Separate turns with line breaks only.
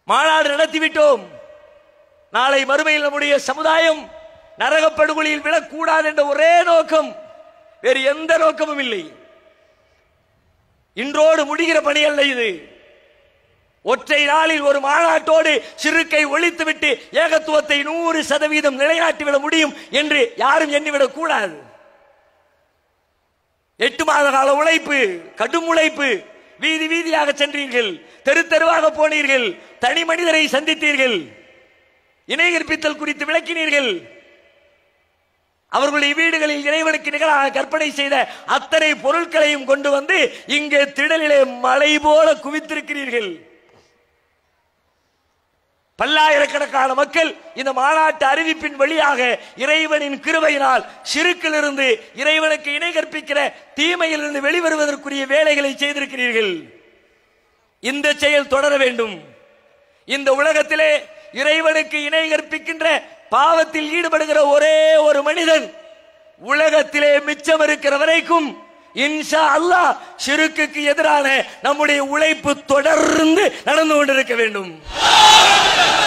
மாநாடு நடத்திவிட்டோம் நாளை மறுமையில் நம்முடைய சமுதாயம் நரகப்படுகொலியில் விழக்கூடாது என்ற ஒரே நோக்கம் வேறு எந்த நோக்கமும் இல்லை இன்றோடு முடிகிற பணி அல்ல இது ஒற்றை நாளில் ஒரு மாநாட்டோடு சிறுக்கை ஒழித்துவிட்டு ஏகத்துவத்தை நூறு சதவீதம் நிலைநாட்டிவிட முடியும் என்று யாரும் எண்ணிவிடக் கூடாது எட்டு மாத கால உழைப்பு கடும் உழைப்பு வீதி வீதியாக சென்றீர்கள் தெரு தெருவாக போனீர்கள் தனி மனிதரை சந்தித்தீர்கள் இணை கற்பித்தல் குறித்து விளக்கினீர்கள் அவர்களுடைய வீடுகளில் இறைவனுக்கு நிகராக கற்பனை செய்த அத்தனை பொருட்களையும் கொண்டு வந்து இங்கே திடலிலே மலை போல குவித்திருக்கிறீர்கள் பல்லாயிரக்கணக்கான மக்கள் இந்த மாநாட்டு அறிவிப்பின் வழியாக இறைவனின் கிருபையினால் சிறுக்கிலிருந்து இறைவனுக்கு இணை கற்பிக்கிற தீமையிலிருந்து வெளிவருவதற்குரிய வேலைகளை செய்திருக்கிறீர்கள் இந்த செயல் தொடர வேண்டும் இந்த உலகத்திலே இறைவனுக்கு இணை கற்பிக்கின்ற பாவத்தில் ஈடுபடுகிற ஒரே ஒரு மனிதன் உலகத்திலே மிச்சம் இருக்கிற வரைக்கும் இன்ஷா அல்லாஹ் ஷிருக்குக்கு எதிரான நம்முடைய உழைப்பு தொடர்ந்து நடந்து கொண்டிருக்க வேண்டும்